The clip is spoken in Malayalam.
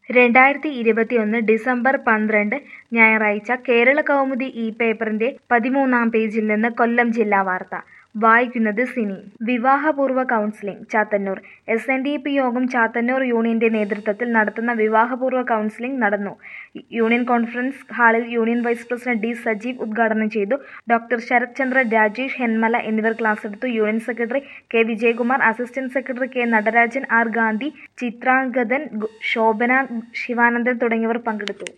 രണ്ടായിരത്തി ഇരുപത്തിയൊന്ന് ഡിസംബർ പന്ത്രണ്ട് ഞായറാഴ്ച കേരള കൗമുദി ഈ പേപ്പറിന്റെ പതിമൂന്നാം പേജിൽ നിന്ന് കൊല്ലം ജില്ലാ വാർത്ത വായിക്കുന്നത് സിനി വിവാഹപൂർവ്വ counselling Chathannur S N D P യോഗം ചാത്തന്നൂർ യൂണിയന്റെ നേതൃത്വത്തിൽ നടത്തുന്ന വിവാഹപൂർവ്വ കൗൺസിലിംഗ് നടന്നു യൂണിയൻ കോൺഫറൻസ് ഹാളിൽ union vice president D Sajeev ഉദ്ഘാടനം ചെയ്തു ഡോക്ടർ ശരത് ചന്ദ്ര രാജേഷ് ഹെന്മല എന്നിവർ ക്ലാസ് എടുത്തു union secretary K Vijayakumar assistant secretary K Natarajan R Gandhi Chitrangathan ഗു- ശോഭന ശിവാനന്ദൻ തുടങ്ങിയവർ പങ്കെടുത്തു